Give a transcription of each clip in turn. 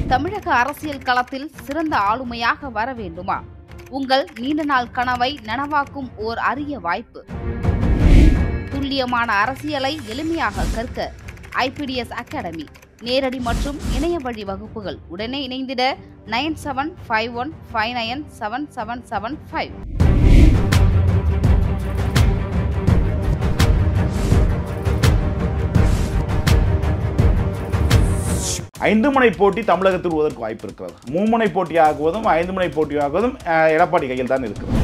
தமிழக அரசியல் களத்தில் சிறந்த ஆளுமையாக வர வேண்டுமா உங்கள் நீண்ட நாள் கனவை நனவாக்கும் ஓர் அரிய வாய்ப்பு துல்லியமான அரசியலை எளிமையாக கற்க ஐபிடிஎஸ் அகாடமி நேரடி மற்றும் இணைய வழி வகுப்புகள் உடனே இணைந்திட nine seven five one five nine seven seven seven five ஐந்து முனை போட்டி தமிழகத்தில் வருவதற்கு வாய்ப்பு இருக்கிறது மும்முனை போட்டி ஆகுவதும் ஐந்து முனை போட்டி ஆகுவதும் அஹ், எடப்பாடி கையில் தான் இருக்கிறது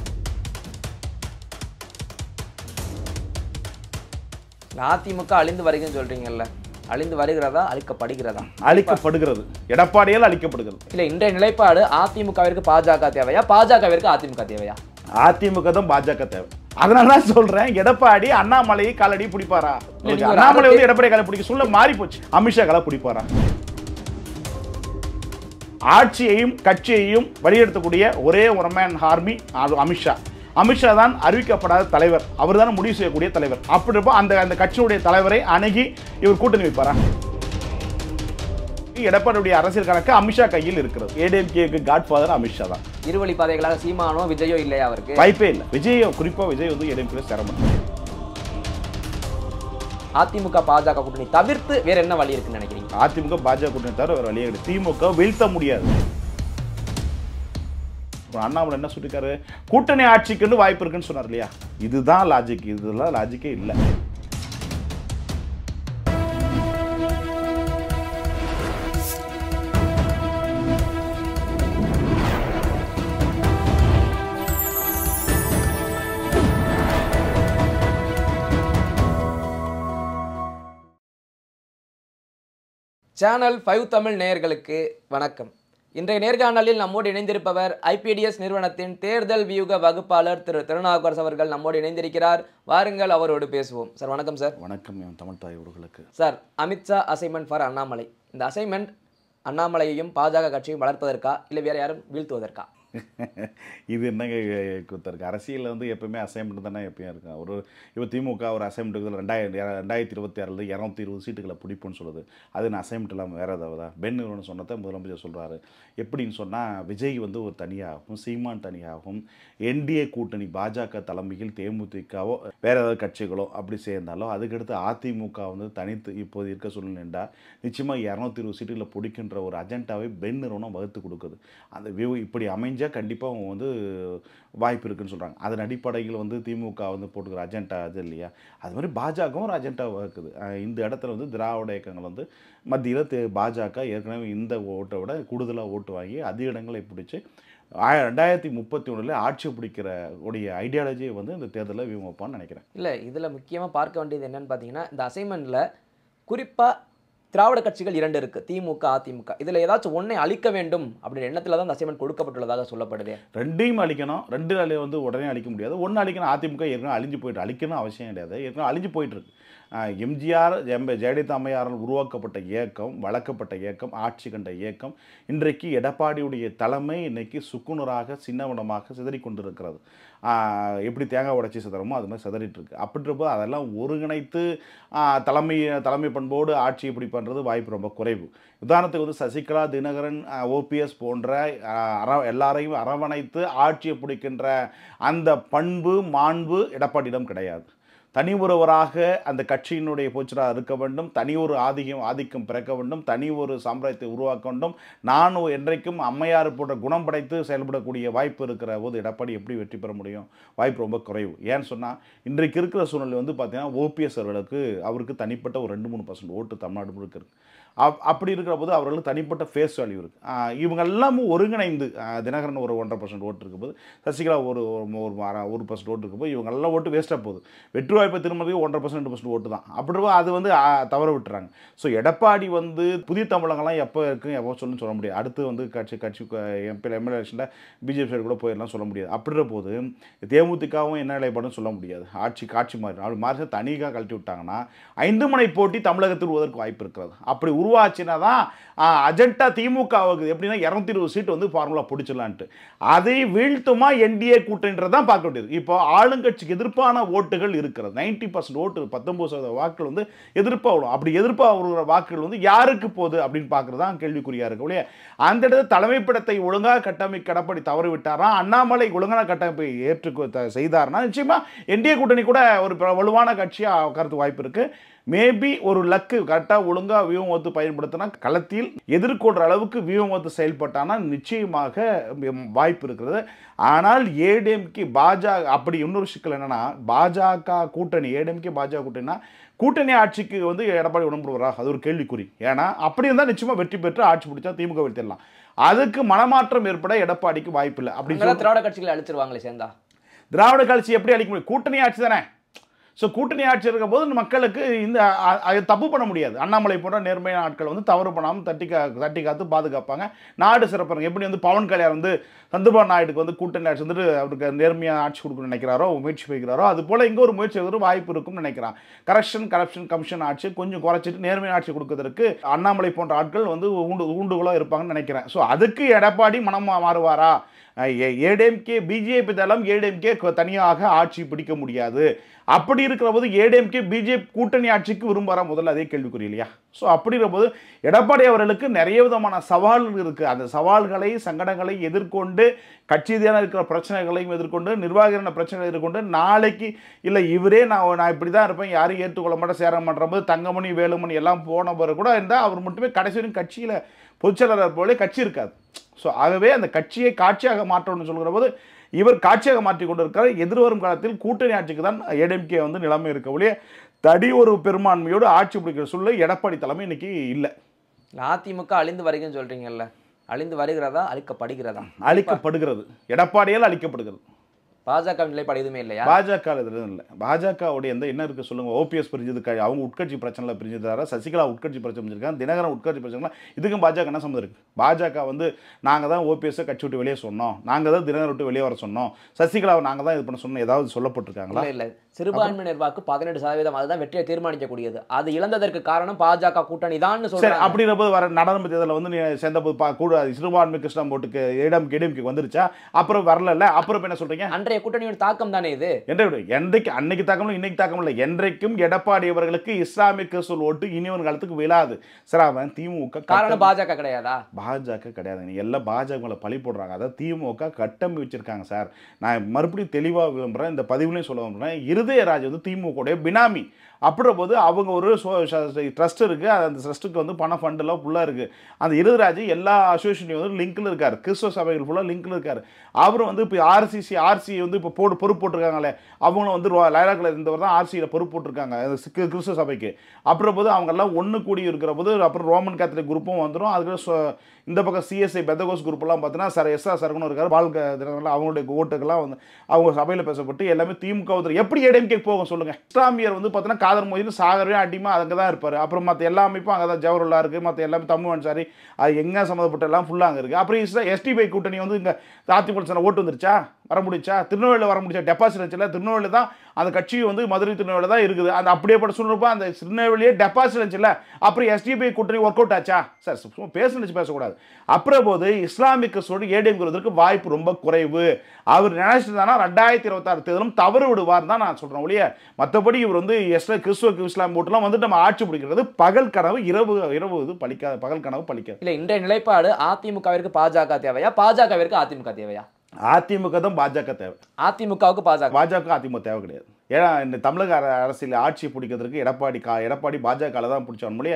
இல்ல, அதிமுக அழிந்து வருகிறதுன்னு சொல்றீங்கல்ல அழிந்து வருகிறதா அழிக்கப்படுகிறதா அளிக்கப்படுகிறது எடப்பாடியால் அளிக்கப்படுகிறது இல்ல இன்றைய நிலைப்பாடு அதிமுகவிற்கு பாஜக தேவையா பாஜகவிற்கு அதிமுக தேவையா அதிமுக தான் பாஜக தேவை அதனால தான் சொல்றேன் எடப்பாடி அண்ணாமலையை காலடி பிடிப்பாரா நீங்க ஒரு அண்ணாமலை வந்து அரசியல் எடப்பாடி காலை பிடிக்க சொல்ல மாறி போச்சு அமித்ஷா காலை பிடிப்பாரா ஆட்சியையும் கட்சியையும் வழிநடத்தக்கூடிய ஒரே ஒரு மேன் ஆர்மி அது அமித்ஷா அமித்ஷா தான் அறிவிக்கப்படாத தலைவர் அவர் தான் முடிவு செய்யக்கூடிய தலைவர் அப்படி இருப்போ அந்த அந்த கட்சியுடைய தலைவரை அணுகி இவர் கூட்டணி வைப்பாரா எடப்பாடியுடைய அரசியல் கணக்கு அமித்ஷா கையில் இருக்கிறது ஏடிஎம்கேக்கு காட்ஃபாதர் அமித்ஷா தான் இருவழி பாதைகளாக சீமானோ விஜயோ இல்லையா அவருக்கு வாய்ப்பே இல்லை விஜய் குறிப்பா விஜய் வந்து ஏடிஎம்கே சேர மாட்டார் அதிமுக பாஜக கூட்டணி தவிர்த்து வேற என்ன வழி இருக்குன்னு நினைக்கிறீங்க அதிமுக பாஜக கூட்டணி தவிர வேற வழியே கிடையாது திமுக வீழ்த்த முடியாது அப்புறம் அண்ணாமலை என்ன சொல்லிருக்காரு கூட்டணி ஆட்சிக்குன்னு வாய்ப்பு இருக்குன்னு சொன்னார் இல்லையா இதுதான் லாஜிக் இதெல்லாம் லாஜிக்கே இல்லை சேனல் ஃபைவ் தமிழ் நேயர்களுக்கு வணக்கம் இன்றைய நேர்காணலில் நம்மோடு இணைந்திருப்பவர் ஐபிடிஎஸ் நிறுவனத்தின் தேர்தல் வியூக வகுப்பாளர் திரு திருநாவுக்கரசு அவர்கள் நம்மோடு இணைந்திருக்கிறார் வாருங்கள் அவரோடு பேசுவோம் சார் வணக்கம் சார் வணக்கம் என் தமிழ் தாய் உறவுகளுக்கு sir Amit Shah assignment for Annamalai இந்த அசைன்மெண்ட் அண்ணாமலையையும் பாஜக கட்சியும் வளர்ப்பதற்கா இல்லை வேற யாரும் வீழ்த்துவதற்கா இது என்னங்க குத்த இருக்கு அரசியலில் வந்து எப்பவுமே அசைன்மெண்ட் தானே எப்பயும் இருக்கும் ஒரு இப்போ திமுக ஒரு அசைன்மெண்ட் இருக்குது ரெண்டாயிரம் ரெண்டாயிரத்தி இருபத்தி ஆறில் இரநூத்தி இருபது சீட்டுகளை பிடிப்புன்னு சொல்லுது அது நான் அசைன்மெண்ட் இல்லாமல் வேறு ஏதாவது பெண் நிறுவனம் சொன்னதை முதலமைச்சர் சொல்கிறாரு எப்படின்னு சொன்னால் விஜய் வந்து ஒரு தனியாகவும் சீமான் தனியாகவும் என்டிஏ கூட்டணி பாஜக தலைமையில் தேமுதிகவோ வேற ஏதாவது கட்சிகளோ அப்படி சேர்ந்தாலோ அதுக்கடுத்து அதிமுக வந்து தனித்து இப்போது இருக்க சூழ்நிலைண்டா நிச்சயமாக இரநூத்தி இருபது சீட்டுகளை பிடிக்கின்ற ஒரு அஜெண்டாவை பெண் நிறுவனம் வகுத்து கொடுக்குது அந்த வியூ இப்படி அமைஞ்சால் கண்டிப்பாக அவங்க வந்து வாய்ப்பு இருக்குன்னு சொல்கிறாங்க அதன் அடிப்படையில் வந்து திமுக வந்து போட்டுக்கிற அஜெண்டா அது இல்லையா அது மாதிரி பாஜகவும் ஒரு அஜெண்டா வகுக்குது அஹ் இந்த இடத்துல வந்து திராவிட இயக்கங்கள் வந்து மத்தியில் தே பாஜக ஏற்கனவே இந்த ஓட்டை விட கூடுதலாக ஓட்டு வாங்கி அதிக இடங்களை பிடிச்சி ஆய ரெண்டாயிரத்தி முப்பத்தி ஒன்றில் ஆட்சி பிடிக்கிற உடைய ஐடியாலஜியை வந்து இந்த தேர்தலில் இவங்க வைப்பான்னு நினைக்கிறேன் இல்லை இதில் முக்கியமாக பார்க்க வேண்டியது என்னன்னு பார்த்தீங்கன்னா இந்த அசைன்மெண்ட்டில் குறிப்பாக திராவிட கட்சிகள் இரண்டு இருக்குது திமுக அதிமுக இதில் ஏதாச்சும் ஒன்றை அழிக்க வேண்டும் அப்படின்ற எண்ணத்தில் தான் இந்த அசைன்மெண்ட் கொடுக்கப்பட்டுள்ளதாக சொல்லப்படுது ரெண்டையும் அழிக்கணும் ரெண்டு நாள் வந்து உடனே அழிக்க முடியாது ஒன்று அழிக்கணும் அதிமுக ஏற்கனவே அழிஞ்சு போயிட்டு அழிக்கணும் அவசியம் கிடையாது ஏற்கனவே அழிஞ்சு போயிட்டு இருக்கு ஆஹ் எம்ஜிஆர் எம் ஜெயலலிதா அம்மையாரால் உருவாக்கப்பட்ட இயக்கம் வளர்க்கப்பட்ட இயக்கம் ஆட்சி கண்ட இயக்கம் இன்றைக்கு எடப்பாடியுடைய தலைமை இன்னைக்கு சுக்குநூறாக சின்னவனமாக சிதறிக் கொண்டிருக்கிறது ஆஹ் எப்படி தேங்காய் உடைச்சி சிதறமோ அது மாதிரி சிதறிட்டு இருக்கு அப்படின்றப்போ அதெல்லாம் ஒருங்கிணைத்து ஆஹ் தலைமை தலைமை பண்போடு ஆட்சியை இப்படி பண்ணுறது வாய்ப்பு ரொம்ப குறைவு உதாரணத்துக்கு வந்து சசிகலா தினகரன் ஓபிஎஸ் போன்ற ஆஹ் அர எல்லாரையும் அரவணைத்து ஆட்சியை பிடிக்கின்ற அந்த பண்பு மாண்பு எடப்பாடியிடம் கிடையாது தனி ஒருவராக அந்த கட்சியினுடைய போச்சராக இருக்க வேண்டும் தனி ஒரு ஆதிக்கம் ஆதிக்கம் பிறக்க வேண்டும் தனி ஒரு சாம்ராஜ்யத்தை உருவாக்க வேண்டும் நான் என்றைக்கும் அம்மையார் போன்ற குணம் படைத்து செயல்படக்கூடிய வாய்ப்பு இருக்கிற போது எடப்பாடி எப்படி வெற்றி பெற முடியும் வாய்ப்பு ரொம்ப குறைவு ஏன்னு சொன்னால் இன்றைக்கு இருக்கிற சூழ்நிலை வந்து பார்த்தீங்கன்னா ஓபிஎஸ் அவர்களுக்கு அவருக்கு தனிப்பட்ட ஒரு ரெண்டு மூணு பர்சன்ட் ஓட்டு தமிழ்நாடு முழுக்க இருக்கு அப் அப்படி இருக்கிற போது அவர்களுக்கு தனிப்பட்ட ஃபேஸ் வேல்யூ இருக்குது ஆஹ் இவங்க எல்லாமும் ஒருங்கிணைந்து ஆஹ் தினகரன் ஒரு ஒன்றரை பர்சன்ட் ஓட்டு இருக்கும்போது சசிகலா ஒரு ஒரு ஒரு அரை- ஒரு பர்சன்ட் ஓட்டு இருக்கும்போது இவங்க எல்லாம் ஓட்டு வேஸ்ட்டாக போகுது வெற்றி வாய்ப்பை திரும்பறதுக்கு ஒன்றரை பர்சன்ட் ரெண்டு பர்சன்ட் ஓட்டு தான் அப்படி இருக்கும் அது வந்து ஆஹ், தவற விட்டுறாங்க ஸோ எடப்பாடி வந்து புதிய தமிழகம்லாம் எப்போ இருக்கும் எப்போ சொல்லுன்னு சொல்ல முடியாது அடுத்து வந்து கட்சி கட்சி எம்பி எம்எல்ஏ எலெக்ஷனில் பிஜேபி சைடு கூட போயிடலாம் சொல்ல முடியாது அப்படின்ற போது தேமுதிகவும் என்ன நிலைப்பாடுன்னு சொல்ல முடியாது ஆட்சி காட்சி மாறி அப்படி மாறி தனியாக கழட்டி விட்டாங்கன்னா ஐந்து முனை போட்டி தமிழகத்தில் வருவதற்கு வாய்ப்பு இருக்கிறது அப்படி உருவாச்சுன்னா தான் அஜெண்டா திமுகவுக்கு எப்படின்னா இரநூத்தி இருபது சீட் வந்து ஃபார்முலா பிடிச்சிடலான்ட்டு அதை வீழ்த்துமா என்டிஏ கூட்டணின்றது தான் பார்க்க வேண்டியது இப்போ ஆளுங்கட்சிக்கு எதிர்ப்பான ஓட்டுகள் இருக்கிறது நைன்டி பர்சன்ட் ஓட்டு பத்தொம்பது சதவீத வாக்குகள் வந்து எதிர்ப்பாக வரும் அப்படி எதிர்ப்பாக வருகிற வாக்குகள் வந்து யாருக்கு போகுது அப்படின்னு பார்க்குறது தான் கேள்விக்குறியா இருக்கு இல்லையா அந்த இடத்துல தலைமைப்பிடத்தை ஒழுங்காக கட்டமைக்க எடப்பாடி தவறு விட்டாரா அண்ணாமலை ஒழுங்கான கட்டமைப்பை ஏற்று செய்தார்னா நிச்சயமா என்டிஏ கூட்டணி கூட ஒரு பிர- வலுவான கட்சியாக கருத்து வாய்ப்பு இருக்கு மேபி ஒரு லக்கு கரெக்டாக ஒழுங்காக வியூகம் ஒத்து பயன்படுத்தினா களத்தில் எதிர்கொள்கிற அளவுக்கு வியூகம் ஒத்து செயல்பட்டானா நிச்சயமாக ம், வாய்ப்பு இருக்கிறது ஆனால் ஏடிஎம்கே பாஜக அப்படி இன்னொரு சிக்கல் என்னன்னா பாஜக கூட்டணி ஏடிஎம்கே பாஜக கூட்டணினா கூட்டணி ஆட்சிக்கு வந்து எடப்பாடி உடம்புறா அது ஒரு கேள்விக்குறி ஏன்னா அப்படி இருந்தால் நிச்சயமாக வெற்றி பெற்று ஆட்சி பிடிச்சா திமுக வீழ்த்திடலாம் அதுக்கு மனமாற்றம் ஏற்பட எடப்பாடிக்கு வாய்ப்பில்லை அப்படின்னு அங்கெல்லாம் திராவிட கட்சிகளை அழிச்சிருவாங்களே சேர்ந்தா திராவிட கட்சி எப்படி அளிக்க முடியும் கூட்டணி ஆட்சி தானே ஸோ கூட்டணி ஆட்சி இருக்கும் போது மக்களுக்கு இந்த அ- அ- தப்பு பண்ண முடியாது அண்ணாமலை போன்ற நேர்மையான ஆட்கள் வந்து தவறு பண்ணாமல் தட்டி கா தட்டி காத்து பாதுகாப்பாங்க நாடு சிறப்பாங்க எப்படி வந்து பவன் கல்யாண் வந்து சந்திரபாபு நாயுடுக்கு வந்து கூட்டணி ஆட்சி வந்துட்டு அவருக்கு நேர்மையான ஆட்சி கொடுக்கணும்னு நினைக்கிறாரோ முயற்சி வைக்கிறாரோ அது போல் இங்கே ஒரு முயற்சி எடுக்கிற வாய்ப்பு இருக்கும்னு நினைக்கிறான் கரெக்ஷன் கரப்ஷன் கமிஷன் ஆட்சி கொஞ்சம் குறைச்சிட்டு நேர்மையான ஆட்சி கொடுக்கறதுக்கு அண்ணாமலை போன்ற ஆட்கள் வந்து ஊண்டு ஊண்டுகோலாக இருப்பாங்கன்னு நினைக்கிறேன் ஸோ அதுக்கு எடப்பாடி மனம் மா- மாறுவாரா ஏடிஎம்கே பிஜேபி தளம் ஏடிஎம்கே தனியாக ஆட்சி பிடிக்க முடியாது அப்படி இருக்கிற போது ஏடிஎம்கே பிஜேபி கூட்டணி ஆட்சிக்கு விரும்புகிறா முதல்ல அதே கேள்விக்குறி இல்லையா ஸோ அப்படிங்கிற போது எடப்பாடி அவர்களுக்கு நிறைய விதமான சவால்கள் இருக்குது அந்த சவால்களை சங்கடங்களை எதிர்கொண்டு கட்சி ரீதியான இருக்கிற பிரச்சனைகளையும் எதிர்கொண்டு நிர்வாகியான பிரச்சனைகளை எதிர்கொண்டு நாளைக்கு இல்லை இவரே நான் நான் இப்படி தான் இருப்பேன் யாரும் ஏற்றுக்கொள்ள மாட்டேன் சேர மாட்டேன் போது தங்கமணி வேலுமணி எல்லாம் போன பிறகு கூட இருந்தால் அவர் மட்டுமே கடைசி வரைக்கும் கட்சியில் பொதுச்செயலாளர் போலே கட்சி இருக்காது ஸோ ஆகவே அந்த கட்சியை காட்சியாக மாற்றணும்னு சொல்கிற போது இவர் காட்சியாக மாற்றி கொண்டிருக்கிறார் எதிர்வரும் காலத்தில் கூட்டணி ஆட்சிக்கு தான் ஏடிஎம்கே வந்து நிலைமை இருக்க ஒழிய தடி ஒரு பெரும்பான்மையோடு ஆட்சி பிடிக்கிற சூழ்நிலை எடப்பாடி தலைமை இன்னைக்கு இல்லை இல்ல அதிமுக அழிந்து வருகிறேன்னு சொல்றீங்கல்ல அழிந்து வருகிறதா அழிக்கப்படுகிறதா அழிக்கப்படுகிறது எடப்பாடியால் அழிக்கப்படுகிறது பாஜக நிலைப்பாடு எதுவுமே இல்லையா பாஜக இதில் இல்லை பாஜகவுடைய எந்த என்ன இருக்குது சொல்லுங்கள் ஓபிஎஸ் பிரிஞ்சது க- அவங்க உட்கட்சி பிரச்சனையில் பிரிஞ்சதார சசிகலா உட்கட்சி பிரச்சனை பிரிஞ்சிருக்காங்க தினகரன் உட்கட்சி பிரச்சனை இதுக்கும் பாஜக என்ன சம்மந்தம் இருக்குது பாஜக வந்து நாங்கள் தான் ஓபிஎஸ்ஸை கட்சி விட்டு வெளியே சொன்னோம் நாங்கள் தான் தினகரன் விட்டு வெளியே வர சொன்னோம் சசிகலாவை நாங்கள் தான் இது பண்ண சொன்னோம் ஏதாவது சொல்லப்பட்டிருக்காங்களா இல்ல இல்ல சிறுபான்மையினர் வாக்கு பதினெட்டு சதவீதம் அதுதான் வெற்றியை தீர்மானிக்கக்கூடியது அது இழந்ததற்கு காரணம் பாஜக கூட்டணி தான் சரி சொல்றாங்க அப்படிங்கிற போது வர நடன தேர்தலில் வந்து நீ சேர்ந்தபோது பா கூட சிறுபான்மை கிருஷ்ணம் போட்டுக்கு இடம் கெடிஎம்க்கு வந்துருச்சா அப்புறம் வரல அப்புறம் இப்ப என்ன சொல்கிறீங்க அன்றைய கூட்டணியோட தாக்கம் தானே இது என்ற என்றைக்கு அன்னைக்கு தாக்கம் இன்னைக்கு தாக்கம் இல்லை என்றைக்கும் எடப்பாடி அவர்களுக்கு இஸ்லாமிய கிறிஸ்துவ ஓட்டு இனிவன் காலத்துக்கு விழாது சரி அவன் திமுக காரணம் பாஜக கிடையாதா பாஜக கிடையாது நீ எல்லாம் பாஜக மேலே பழி போடுறாங்க அதாவது திமுக கட்டமைப்பு வச்சிருக்காங்க சார் நான் மறுபடியும் தெளிவாக விரும்புகிறேன் இந்த பதிவுலையும் சொல்ல விரும்புகிறேன் இருதயராஜ் வந்து திமுகவுடைய பினாமி அப்படின்ற போது அவங்க ஒரு ட்ரஸ்ட் இருக்குது அந்த ட்ரஸ்ட்டுக்கு வந்து பண ஃபண்டெல்லாம் ஃபுல்லாக இருக்குது அந்த இருதராஜ் எல்லா அசோசியேஷனையும் வந்து லிங்க்ல இருக்கார் கிறிஸ்துவ சபைகள் ஃபுல்லாக லிங்க்ல இருக்கார் அவர் வந்து இப்போ ஆர்சிசி ஆர்சி வந்து இப்போ போடு பொறுப்பு போட்டிருக்காங்களே அவங்களும் வந்து லைலாக்கில் இருந்தவர் தான் ஆர்சியில் பொறுப்பு போட்டிருக்காங்க அந்த சிக்கு- கிறிஸ்துவ சபைக்கு அப்புறம் போது அவங்கெல்லாம் ஒன்று கூடி இருக்கிற போது அப்புறம் ரோமன் கேத்தலிக் குரூப்பும் வந்துடும் அதுக்கு சொ- இந்த பக்கம் சிஎஸ்ஐ பெந்தகோஸ் குரூப்லாம் பார்த்தீங்கன்னா சார் எஸ் ஆர் சரகனும் இருக்கார் பால் க- தினகரன் அவங்களுடைய ஓட்டுக்கெல்லாம் வந்து அவங்க சபையில் பேசப்பட்டு எல்லாமே திமுக வந்து எப்படி ஏடிஎம்கே போகும் சொல்லுங்க இஸ்லாமியர் வந்து பார்த்தீங்கன்னா காதர் மொழின்னு சாகரவே அடிமா அங்கே தான் இருப்பார் அப்புறம் மற்ற எல்லா அமைப்பும் அங்கே தான் ஜவஹர்லா இருக்குது மற்ற எல்லாமே தமிழ் அன்சாரி அது எங்கே சம்மந்தப்பட்ட எல்லாம் ஃபுல்லாக அங்கே இருக்குது அப்புறம் இஸ்ரா எஸ்டிபை கூட்டணி வந்து இங்கே அதிமுக சன ஓட்டு வந்துருச்சா வர முடிச்சா திருநெல்வேலியில் வர முடிச்சா டெபாசிட் வச்சுல திருநெல்வேலி தான் அந்த கட்சி வந்து மதுரை திருநெல்வேலி தான் இருக்குது அந்த அப்படியேப்பட்ட சூழ்நிலை அந்த திருநெல்வேலியே டெபாசிட் வச்சுல அப்புறம் எஸ்டிபி கூட்டணி ஒர்க் அவுட் ஆச்சா சார் சும்மா பேசணுச்சு பேசக்கூடாது அப்புறம் போது இஸ்லாமிக் கிறிஸ்துவோடு ஏடிஎம் வருவதற்கு வாய்ப்பு ரொம்ப குறைவு அவர் நினைச்சிருந்தானா ரெண்டாயிரத்தி இருபத்தாறு தேர்தலும் தவறு விடுவார் தான் நான் சொல்கிறேன் ஒழிய மற்றபடி இவர் வந்து எஸ்ல கிறிஸ்துவ இஸ்லாம் போட்டுலாம் வந்து நம்ம ஆட்சி பிடிக்கிறது பகல் கனவு இரவு இரவு இது பலிக்காது பகல் கனவு பலிக்காது இல்ல இன்றைய நிலைப்பாடு அதிமுகவிற்கு பாஜக தேவையா பாஜகவிற்கு அதிமுக தேவையா அதிமுக தான் பாஜக தேவை அதிமுகவுக்கு பாஜக பாஜக அதிமுக தேவை கிடையாது ஏன்னா இந்த தமிழக அர- அரசியல் ஆட்சி பிடிக்கிறதுக்கு எடப்பாடி கா எடப்பாடி பாஜக தான் பிடிச்சான் மொழியே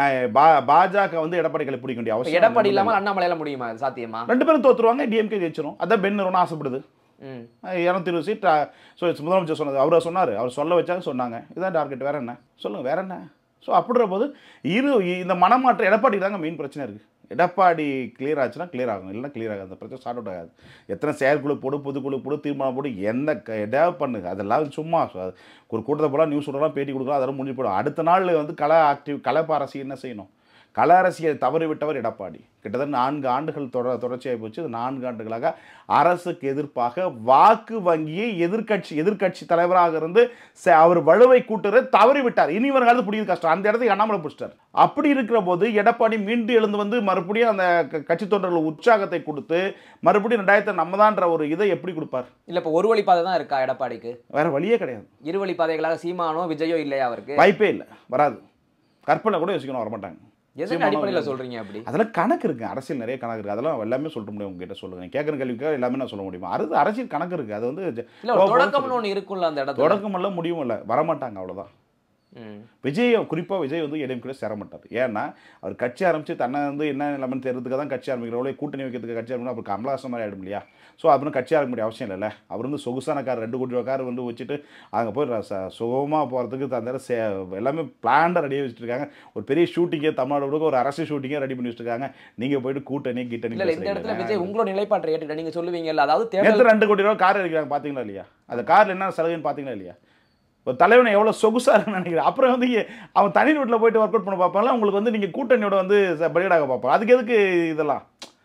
பாஜக வந்து எடப்பாடி களை பிடிக்க வேண்டிய இப்ப அவசியம் எடப்பாடி இல்லை. இல்லாம அண்ணாமலையால முடியுமா இது சாத்தியமா ரெண்டு பேரும் தோத்துருவாங்க டிஎம்கே ஜெயிச்சிரும் அதான் பெண் நிறுவனம் ஆசைப்படுது ம் இரநூத்தி இருபது சீட் ஸோ முதலமைச்சர் சொன்னது அவரை சொன்னார் அவர் சொல்ல வச்சாங்க சொன்னாங்க இதுதான் டார்கெட் வேற என்ன சொல்லுங்கள் வேற என்ன ஸோ அப்படின்ற போது இரு இந்த மனமாற்றம் எடப்பாடி தாங்க மெயின் பிரச்சனை இருக்குது எடப்பாடி கிளியர் ஆச்சுன்னா கிளியர் ஆகும் இல்லைன்னா கிளியர் ஆகாது அந்த பிரச்சனை சார்ட் அவுட் ஆகாது எத்தனை செயற்குழு போடு பொதுக்குழு போடு தீர்மானம் போடு என்ன க- எதாவது பண்ணுங்க அதெல்லாம் சும்மா so அது ஒரு கூட்டத்தை போல நியூஸ் விடலாம் பேட்டி கொடுக்கலாம் அதெல்லாம் முடிஞ்சு போயிடும் அடுத்த நாள் வந்து கலை ஆக்டிவ் கலை பாரசி என்ன செய்யணும் கள அரசியலை தவறிவிட்டவர் எடப்பாடி கிட்டத்தட்ட நான்கு ஆண்டுகள் தொடர் தொடர்ச்சியாகி போச்சு இது நான்கு ஆண்டுகளாக அரசுக்கு எதிர்ப்பாக வாக்கு வங்கியை எதிர்க்கட்சி எதிர்க்கட்சி தலைவராக இருந்து ச- அவர் வலுவை கூட்டுறது தவறிவிட்டார் இனி வருங்காலத்து பிடிக்கிறது கஷ்டம் அந்த இடத்துக்கு அண்ணாமலை பிடிச்சிட்டார் அப்படி இருக்கிற போது எடப்பாடி மீண்டு எழுந்து வந்து மறுபடியும் அந்த க- கட்சி தொண்டர்கள் உற்சாகத்தை கொடுத்து மறுபடியும் ரெண்டாயிரத்தி நம்மதான்ற ஒரு இதை எப்படி கொடுப்பார் இல்ல இப்ப ஒரு வழி பாதை தான் இருக்கா எடப்பாடிக்கு வேற வழியே கிடையாது இரு வழி பாதைகளாக சீமானோ விஜயோ இல்லையா அவருக்கு வாய்ப்பே இல்லை வராது கற்பனை கூட யோசிக்கணும் வரமாட்டாங்க எதன் சீமானோ அடிப்படையில விஜயோ. சொல்றீங்க அப்படி அதெல்லாம் கணக்கு இருக்குது அரசியல் நிறைய கணக்கு இருக்குது அதெல்லாம் எல்லாமே சொல்ல முடியும் உங்ககிட்ட சொல்லுங்க கேட்குற கேள்விக்காக எல்லாமே நான் சொல்ல முடியுமா அது அரசியல் கணக்கு இருக்குது அது வந்து ஜ- இல்ல ஒரு கோபம் தொடக்கம்னு ஒண்ணு இருக்கும்ல அந்த இடத்துல தொடக்கமல்ல முடியும் இல்லை வரமாட்டாங்க அவ்வளோதான் ம். விஜய் குறிப்பாக விஜய் வந்து இடையும் கூட சேர மாட்டார் ஏன்னா அவர் கட்சி ஆரம்பித்து தன்னை வந்து என்ன நிலைமைன்னு தெரிறதுக்கு தான் கட்சி ஆரம்பிக்கிறவங்களே கூட்டணி வைக்கிறதுக்கு கட்சி ஆரம்பிக்கணும் அப்புறம் கமலஹாசன் மாதிரி ஆகிடும் இல்லையா ஸோ அப்புறம் கட்சி ஆரம்பிக்க வேண்டிய அவசியம் இல்லைல்ல அவர் வந்து சொகுசான கார் ரெண்டு கோடி ரூபா கார் வந்து வச்சுட்டு அங்கே போய் சுகமாக போகிறதுக்கு தந்த சே எல்லாமே பிளான்டாக ரெடியாக வச்சுருக்காங்க ஒரு பெரிய ஷூட்டிங்கே தமிழ்நாடு முழுக்க ஒரு அரசு ஷூட்டிங்கே ரெடி பண்ணி வச்சுருக்காங்க நீங்கள் போயிட்டு கூட்டணி கீட்டணி இல்ல இல்ல இந்த இடத்துல விஜய் உங்களோட நிலைப்பாட்டை ஏற்றுக்கிட்ட நீங்க சொல்லுவீங்கல்ல அதாவது தேர்தல் நேற்று ரெண்டு கோடி ரூபா கார் எடுக்கிறாங்க பார்த்தீங்களா இல்லையா அந்த காரில் என்ன சலுகைன்னு பார்த்தீங்களா இல்லையா ஒரு தலைவனை எவ்வளோ சொகுசாக இருக்குன்னு நினைக்கிறேன் அப்புறம் வந்து இ- அவன் தனி வீட்டில் போயிட்டு ஒர்க் அவுட் பண்ண பார்ப்பாங்களா உங்களுக்கு வந்து நீங்கள் கூட்டணியோட வந்து ச- பலிகடாக பார்ப்பாங்க அதுக்கு எதுக்கு இதெல்லாம்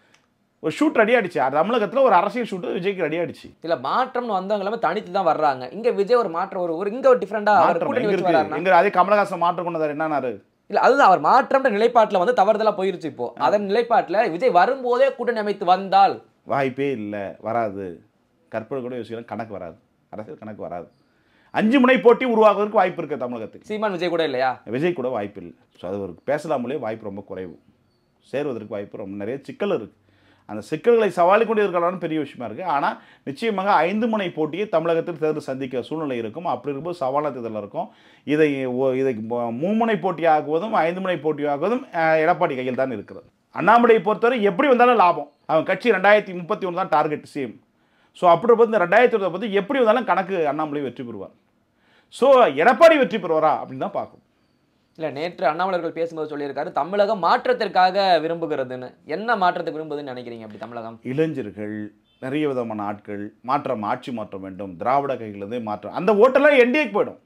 ஒரு ஷூட் ரெடி ஆயிடுச்சு அது தமிழகத்தில் ஒரு அரசியல் ஷூட் விஜய்க்கு ரெடி ஆயிடுச்சு இல்ல மாற்றம்னு வந்தவங்க எல்லாமே தனித்து தான் வர்றாங்க இங்க விஜய் ஒரு மாற்றம் ஒரு ஒரு இங்க ஒரு டிஃபரெண்டா அவர் மாற்றம் கூட்டணி எங்க வச்சு இருக்கு வர்றாருன்னா எங்க அதே கமலஹாசன் மாற்றம் கொண்டதார் என்னன்னாரு இல்ல அதுதான் அவர் மாற்றம்ன்ற நிலைப்பாட்டுல வந்து தவறுதலா போயிருச்சு இப்போ அதன் நிலைப்பாட்டுல விஜய் வரும்போதே கூட்டணி அமைத்து வந்தால் வாய்ப்பே இல்லை வராது கற்பனை கூட யோசிக்கலாம் கணக்கு வராது அரசியல் கணக்கு வராது அஞ்சு முனை போட்டி உருவாகுவதற்கு வாய்ப்பு இருக்குது தமிழகத்துக்கு சீமான் விஜய் கூட இல்லையா விஜய் கூட வாய்ப்பு இல்லை ஸோ அது ஒரு பேசலாமலே வாய்ப்பு ரொம்ப குறைவு சேருவதற்கு வாய்ப்பு ரொம்ப நிறைய சிக்கல் இருக்குது அந்த சிக்கல்களை சவாலி கொண்டு இருக்கலாம் பெரிய விஷயமா இருக்குது ஆனால் நிச்சயமாக ஐந்து முனை போட்டியை தமிழகத்தில் தேர்தல் சந்திக்க சூழ்நிலை இருக்கும் அப்படி இருக்கும்போது சவாலான தேர்தல் இருக்கும் இதை ஒ- இதை மு- மும்முனை போட்டி ஆகுவதும் ஐந்து முனை போட்டி ஆகுவதும் அஹ், எடப்பாடி கையில் தான் இருக்கிறது அண்ணாமலையை பொறுத்தவரை எப்படி வந்தாலும் லாபம் அவன் கட்சி ரெண்டாயிரத்தி முப்பத்தி ஒன்று தான் டார்கெட் சேம் ஸோ அப்படி பார்த்து இந்த ரெண்டாயிரத்தி இருபதை பற்றி எப்படி வந்தாலும் கணக்கு அண்ணாமலை வெற்றி பெறுவார் ஸோ எடப்பாடி வெற்றி பெறுவாரா அப்படின்னு தான் பார்க்கணும் இல்ல நேற்று அண்ணாமலர்கள் பேசும்போது சொல்லியிருக்காரு தமிழகம் மாற்றத்திற்காக விரும்புகிறதுன்னு என்ன மாற்றத்தை விரும்புதுன்னு நினைக்கிறீங்க அப்படி தமிழகம் இளைஞர்கள் நிறைய விதமான ஆட்கள் மாற்றம் ஆட்சி மாற்றம் வேண்டும் திராவிட கைகளிலிருந்தே மாற்றம் அந்த ஓட்டெல்லாம் என்டிஏக்கு போயிடும்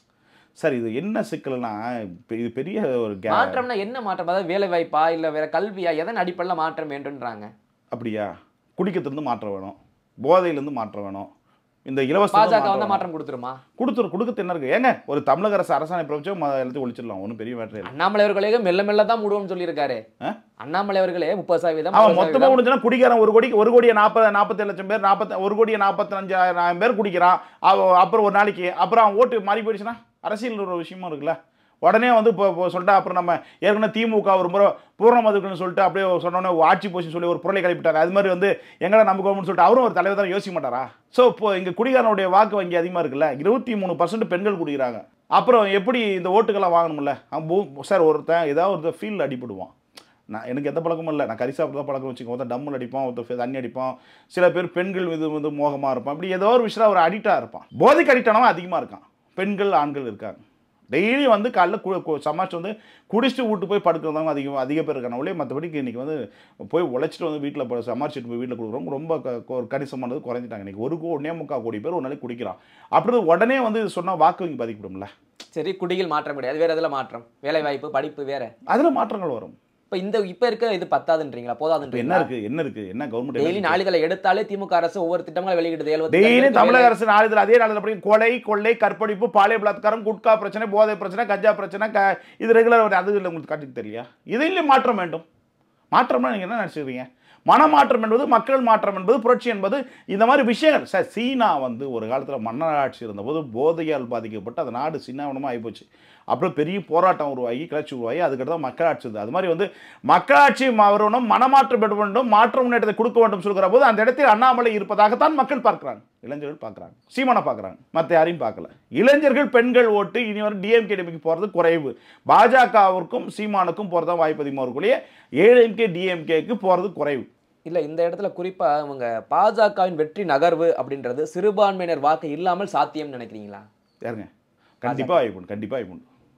சார் இது என்ன சிக்கல்னா இப்ப இது பெரிய ஒரு கே மாற்றம்னா என்ன மாற்றம் அதாவது வேலை வாய்ப்பா இல்ல வேற கல்வியா எதன் அடிப்படையில் மாற்றம் வேண்டும்ன்றாங்க அப்படியா குடிக்கிறதுலேருந்து மாற்றம் வேணும் போதையிலேருந்து மாற்றம் வேணும் இந்த இலவச பாஜக வந்து மாற்றம் கொடுத்துருமா கொடுத்துரு கொடுக்கறது என்ன இருக்கு ஏங்க ஒரு தமிழக அரசு அரசாணை பிறப்பிச்சோ ம- எல்லாத்தையும் ஒழிச்சிடலாம் ஒன்றும் பெரிய மேட்டர் இல்லை அண்ணாமலை அவர்களே மெல்ல மெல்ல தான் மூடுவோம்னு சொல்லியிருக்காரு ஆ? அண்ணாமலை அவர்களே முப்பது சதவீதம் அவன் 40 மொத்தமாக சதவீதம். முடிஞ்சுன்னா குடிக்கிறான் ஒரு கோடி ஒரு கோடியே நாற்பது நாற்பத்தேழு லட்சம் பேர் நாற்பத்தி ஒரு கோடியே நாற்பத்தஞ்சாயிரம் பேர் குடிக்கிறான் அவன் அப்புறம் ஒரு நாளைக்கு அப்புறம் அவன் ஓட்டு மாறி போயிடுச்சுன்னா அரசியல் ஒரு விஷயமும் இருக்குல்ல உடனே வந்து இப்போ இப்போ சொல்லிட்டு அப்புறம் நம்ம ஏற்கனவே திமுக ஒரு முறை பூர்ண மதுக்குன்னு சொல்லிட்டு அப்படியே சொன்னோன்னே ஆட்சி போச்சுன்னு சொல்லி ஒரு பொருளை கிளப்பிட்டாரு அது மாதிரி வந்து எங்கடா நம்ம கவர்மெண்ட் சொல்லிட்டு அவரும் ஒரு தலைவர் தான் யோசிக்க மாட்டாரா ஸோ இப்போ இங்கே குடிகாரனுடைய வாக்கு வங்கி அதிகமாக இருக்குல்ல இருபத்தி மூணு பர்சன்ட் பெண்கள் குடிக்கிறாங்க அப்புறம் எப்படி இந்த ஓட்டுக்கெல்லாம் வாங்கணும்ல அவன் பூ- சார் ஒருத்தன் ஏதாவது ஒருத்தன் ஃபீல்டில் அடிபடுவான் நான் எனக்கு எந்த பழக்கமும் இல்லை நான் கறி சாப்பிட்டு தான் பழக்கம் வச்சுக்கோ ஒருத்தன் டம்மில் அடிப்பான் ஒருத்தர் தண்ணி அடிப்பான் சில பேர் பெண்கள் மீது வந்து மோகமாக இருப்பான் இப்படி ஏதோ ஒரு விஷயம் ஒரு அடிக்டாக இருப்பான் போதைக்கு அடிக்ட் ஆனவன் அதிகமாக இருக்கான் பெண்கள் ஆண்கள் இருக்காங்க டெய்லி வந்து காலைல கு கு- சமாளிச்சு வந்து குடிச்சிட்டு வீட்டு போய் படுக்கிறவங்க அதிகம் அதிக பேர் இருக்காங்க ஒளே மற்றபடிக்கு இன்றைக்கி வந்து போய் உழைச்சிட்டு வந்து வீட்டில் சமாளிச்சுட்டு போய் வீட்டில் கொடுக்குறவங்க ரொம்ப க- க- ஒரு கணிசமானது குறைஞ்சிட்டாங்க இன்றைக்கி ஒரு கோ ஒன்றே முக்கால் கோடி பேர் ஒரு நாளைக்கு குடிக்கிறான் அப்படி உடனே வந்து சொன்னால் வாக்கு வங்கி பாதிக்கப்படும்ல சரி குடியில் மாற்றம் கிடையாது வேற எதுல மாற்றம் வேலை வாய்ப்பு படிப்பு வேற அதில் மாற்றங்கள் வரும் இப்ப இந்த இப்ப இருக்க இது பத்தாதுன்றீங்களா இப்போ என்ன போதாதுன்றீங்களா இருக்குது என்ன இருக்குது என்ன டெய்லி கவர்மெண்ட் நாளிதழை எடுத்தாலே திமுக அரசு ஒவ்வொரு திட்டங்களை வெளியிடுது எழுபத்தி டெய்லி தமிழக அரசு நாளிதழ் அதே நாளிதழ் படி கொலை கொள்ளை கற்பழிப்பு பாலியல் பலாத்காரம் குட்கா பிரச்சனை போதை பிரச்சனை கஞ்சா பிரச்சனை க இது ரெகுலர் அது இல்லை உங்களுக்கு காட்டிட்டு தெரியலையா இதில் மாற்றம் வேண்டும் மாற்றம்னா நீங்கள் என்ன நினச்சிக்கிறீங்க மனமாற்றம் என்பது மக்கள் மாற்றம் என்பது புரட்சி என்பது இந்த மாதிரி விஷயங்கள் சார் சீனா வந்து ஒரு காலத்தில் மன்னராட்சி இருந்தபோது போதையால் பாதிக்கப்பட்டு அந்த நாடு சின்னாவனமாக ஆகிப்போச்சு அப்புறம் பெரிய போராட்டம் உருவாகி கிளர்ச்சி உருவாகி அதுக்கடுத்து தான் மக்களாட்சி இருந்தது அது மாதிரி வந்து மக்களாட்சி வரணும் மனமாற்றம் பெற வேண்டும் மாற்ற முன்னேற்றத்தை கொடுக்க வேண்டும் சொல்கிற போது அந்த இடத்தில் அண்ணாமலை இருப்பதாகத்தான் மக்கள் பார்க்குறாங்க இளைஞர்கள் பார்க்குறாங்க சீமானை பார்க்குறாங்க மற்ற யாரையும் பார்க்கல இளைஞர்கள் பெண்கள் ஓட்டு இனி வரை டிஎம்கே டிஎம்கே போகிறது குறைவு பாஜகவிற்கும் சீமானுக்கும் போகிறதா வாய்ப்பு அதிகமாக இருக்கக்கூடிய ஏடிஎம்கே டிஎம்கேக்கு போகிறது குறைவு இல்ல இந்த இடத்துல குறிப்பா அவங்க பாஜகவின் வெற்றி நகர்வு அப்படின்றது சிறுபான்மையினர் வாக்கு இல்லாமல் சாத்தியம் நினைக்கிறீங்களா யாருங்க கண்டிப்பாக வாய்ப்பு உண்டு கண்டிப்பாக வாய்ப்பு உண்டு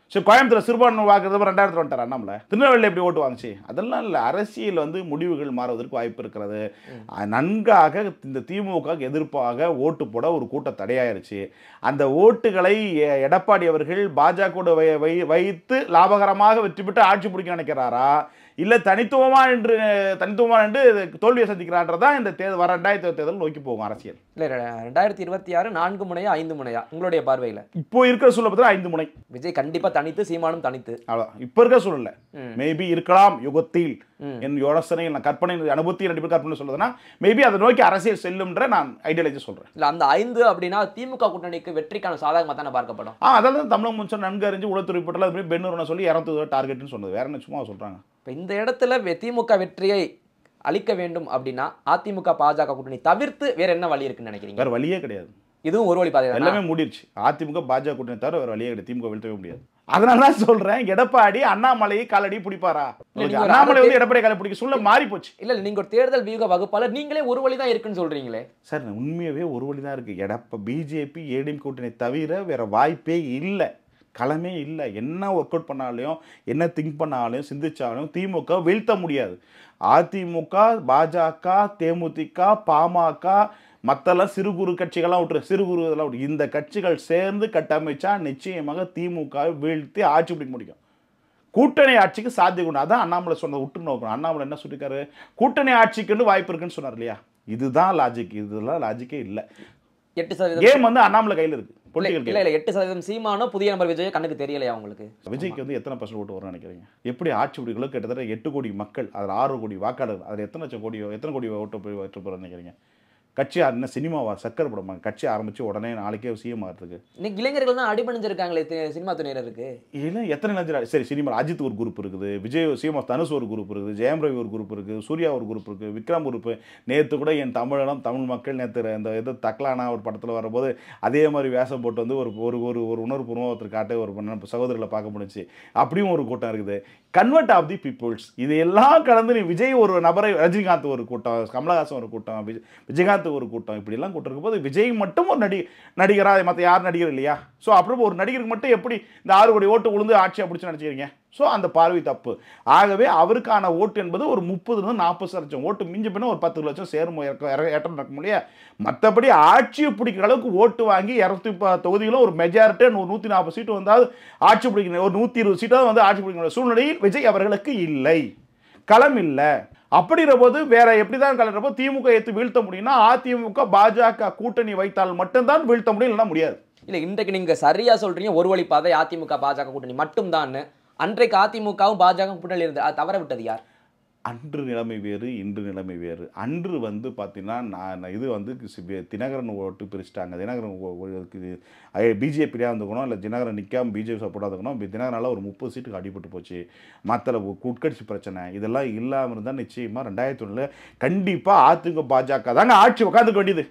சரி கோயம்புத்தூர் சிறுபான்மை வாக்குறது ரெண்டாயிரத்துல வந்துட்டார் அண்ணாமலை திருநெல்வேலியில் எப்படி ஓட்டு வாங்குச்சு அதெல்லாம் இல்லை அரசியல் வந்து முடிவுகள் மாறுவதற்கு வாய்ப்பு இருக்கிறது அஹ் நன்காக இந்த திமுக எதிர்ப்பாக ஓட்டு போட ஒரு கூட்டம் தடையாயிருச்சு அந்த ஓட்டுகளை எ- எடப்பாடி அவர்கள் பாஜக வை வை- வைத்து லாபகரமாக வெற்றி பெற்று ஆட்சி பிடிக்க நினைக்கிறாரா இல்லை தனித்துவமா என்று தனித்துவமா என்று தோல்வியை சந்திக்கிறான்றதா இந்த தேர்தல் வர ரெண்டாயிரத்தி தேர்தல் நோக்கி போகும் அரசியல் இல்ல ரெ- ரெண்டாயிரத்தி இருபத்தி ஆறு நான்கு முனையா ஐந்து முனையா உங்களுடைய பார்வையில இப்போ இருக்கிற சூழல் பார்த்தா ஐந்து முனை விஜய் கண்டிப்பா தனித்து சீமானும் தனித்து அவ்வளோதான் இப்போ இருக்கிற சூழல்ல ம். மேபி இருக்கலாம் யுகத்தில் ம். என் யோசனை நான் கற்பனை அனுபவத்தை ரெண்டு பேர் கற்பனை சொல்றதுன்னா மேபி அதை நோக்கி அரசியல் செல்லும்ன்ற நான் ஐடியாலஜி சொல்றேன் இல்ல அந்த ஐந்து அப்படின்னா திமுக கூட்டணிக்கு வெற்றிக்கான சாதகமா தானே பார்க்கப்படும் ஆ அதான் தமிழக முதலமைச்சர் நன்கு அறிஞ்சு உளத்துறை போட்டில் அது மாதிரி பெண்ணூர்னு சொல்லி இரநூத்தி டார்கெட்னு சொன்னது வேற என்ன சும்மா சொல்றாங்க இப்ப இந்த இடத்துல வெ- திமுக வெற்றியை அளிக்க வேண்டும் அப்படின்னா அதிமுக பாஜக கூட்டணி தவிர்த்து வேற என்ன வழி இருக்குன்னு நினைக்கிறீங்க வேற வழியே கிடையாது இதுவும் ஒரு வழி பாதை தானா? எல்லாமே மூடிடுச்சு அதிமுக பாஜக கூட்டணி தவிர வேற வழியே கிடையாது திமுக வீழ்த்தவே முடியாது அதனால தான் சொல்றேன் எடப்பாடி அண்ணாமலையை காலடி பிடிப்பாரா நீங்க ஒரு அண்ணாமலை அரசியல் வந்து எடப்பாடி காலை பிடிக்க சொல்ல மாறி போச்சு இல்ல இல்ல, நீங்க ஒரு தேர்தல் வியூக வகுப்பாளர் நீங்களே ஒரு வழி தான் இருக்குன்னு சொல்றீங்களே சார் உண்மையாகவே ஒரு வழி தான் இருக்குது எடப்ப பிஜேபி ஏடிஎம் கூட்டணி தவிர வேறு வாய்ப்பே இல்லை களமே இல்லை என்ன ஒர்க் அவுட் பண்ணாலையும் என்ன திங்க் பண்ணாலும் சிந்திச்சாலும் திமுக வீழ்த்த முடியாது அதிமுக பாஜக தேமுதிக பாமக மற்றெல்லாம் சிறு குறு கட்சிகள்லாம் விட்டுரு சிறு குறு இதெல்லாம் விட்டு இந்த கட்சிகள் சேர்ந்து கட்டமைச்சா நிச்சயமாக திமுக வீழ்த்தி ஆட்சி பிடிக்க முடியும் கூட்டணி ஆட்சிக்கு சாத்தியம் உண்டு அதான் அண்ணாமலை சொன்னதை விட்டு நோக்கணும் அண்ணாமலை என்ன சொல்லியிருக்காரு கூட்டணி ஆட்சிக்குன்னு வாய்ப்பு இருக்குன்னு சொன்னார் இல்லையா இதுதான் லாஜிக் இதெல்லாம் லாஜிக்கே இல்லை எட்டு சதவீதம் கேம் வந்து அண்ணாமலை கையில் இருக்கு இல்ல பொலிட்டிக்கல் இல்ல, இல்ல எட்டு சதவீதம் சீமானோ புதிய நம்பர் விஜய் கண்ணுக்கு தெரியலையா உங்களுக்கு விஜய்க்கு வந்து எத்தனை பர்சன்ட் ஓட்டு வரும்னு நினைக்கிறீங்க எப்படி ஆட்சி பிடிக்கலோ கிட்டத்தட்ட எட்டு கோடி மக்கள் அதில் ஆறு கோடி வாக்காளர் அதில் எத்தனை லட்சம் கோடி எத்தனை கோடி ஓட்டு போய் வெற்றி பெறும்னு நினைக்கிறீங்க கட்சி என்ன சினிமாவா சக்கரை படமா கட்சி ஆரம்பிச்சு உடனே நாளைக்கே சிஎம் ஆகிறதுக்கு இன்னைக்கு இளைஞர்கள் தான் அடிபணிஞ்சிருக்காங்களே தி- சினிமா துறையினருக்கு இல்லை எத்தனை லட்சம் சரி சினிமா அஜித் ஒரு குரூப் இருக்குது விஜய் சீமா தனுஷ் ஒரு குரூப் இருக்குது ஜெயம் ரவி ஒரு குரூப் இருக்குது சூர்யா ஒரு குரூப் இருக்குது விக்ரம் குரூப் நேற்று கூட என் தமிழனம் தமிழ் மக்கள் நேற்று இந்த இது தக்லானா ஒரு படத்தில் வரும்போது அதே மாதிரி வேஷம் போட்டு வந்து ஒரு ஒரு ஒரு ஒரு உணர்வுபூர்வமாக ஒருத்தர் காட்டு ஒரு நம்ம சகோதரர்களை பார்க்க முடிஞ்சுச்சு அப்படியும் ஒரு கூட்டம் இருக்குது கன்வெர்ட் ஆஃப் தி பீப்புள்ஸ் இது எல்லாம் கலந்து நீ விஜய் ஒரு நபரை ரஜினிகாந்த் ஒரு கூட்டம் கமலஹாசன் ஒரு கூட்டம் விஜய் விஜயகாந்த் ஒரு கூட்டம் இப்படிலாம் கூட்டம் இருக்கும்போது விஜய் மட்டும் ஒரு நடி நடிகராக மற்ற யார் நடிகர் இல்லையா ஸோ அப்புறம் ஒரு நடிகருக்கு மட்டும் எப்படி இந்த ஆறு கோடி ஓட்டு உளுந்து ஆட்சியாக பிடிச்சி நினச்சிக்கிறீங்க ஸோ அந்த பார்வை தப்பு ஆகவே அவருக்கான ஓட்டு என்பது ஒரு முப்பதுலேருந்து நாற்பது லட்சம் ஓட்டு மிஞ்சி பின்ன ஒரு பத்து லட்சம் சேரும் இறக்க- இற- ஏற்றம் நடக்கும் இல்லையா மற்றபடி ஆட்சியை பிடிக்கிற அளவுக்கு ஓட்டு வாங்கி இரநூத்தி ப- தொகுதிகளும் ஒரு மெஜாரிட்டி ஒரு நூற்றி நாற்பது சீட்டு வந்தால் ஆட்சி பிடிக்கிற ஒரு நூற்றி இருபது சீட்டாவது வந்து ஆட்சி பிடிக்கிற சூழ்நிலையில் விஜய் அவர்களுக்கு இல்லை களம் இல்லை அப்படிங்கிற போது வேற எப்படி தான் கலர்றப்போ திமுக ஏற்று வீழ்த்த முடியும்னா அதிமுக பாஜக கூட்டணி வைத்தால் மட்டும்தான் வீழ்த்த முடியும் இல்லைன்னா முடியாது இல்ல இன்றைக்கு நீங்க சரியா சொல்றீங்க ஒரு வழி பாதை அதிமுக பாஜக கூட்டணி மட்டும்தான் அன்றைக்கு அதிமுகவும் பாஜக கூட்டணி இருந்து அது தவற விட்டது யார் அன்று நிலைமை வேறு இன்று நிலைமை வேறு அன்று வந்து பார்த்தீங்கன்னா நான் நான் இது வந்து சி- தினகரன் ஓட்டு பிரிச்சுட்டாங்க தினகரன் பிஜேபியாக இருந்துக்கணும் இல்லை தினகரன் நிற்காம பிஜேபி சப்போர்ட்டாக இருக்கணும் இப்ப தினகரனால ஒரு முப்பது சீட்டுக்கு அடிபட்டு போச்சு மற்ற உட்கட்சி பிரச்சனை இதெல்லாம் இல்லாமல் இருந்தால் நிச்சயமாக ரெண்டாயிரத்தி ஒன்றில் கண்டிப்பாக அதிமுக பாஜக தாங்க ஆட்சி உட்காந்துக்க வேண்டியது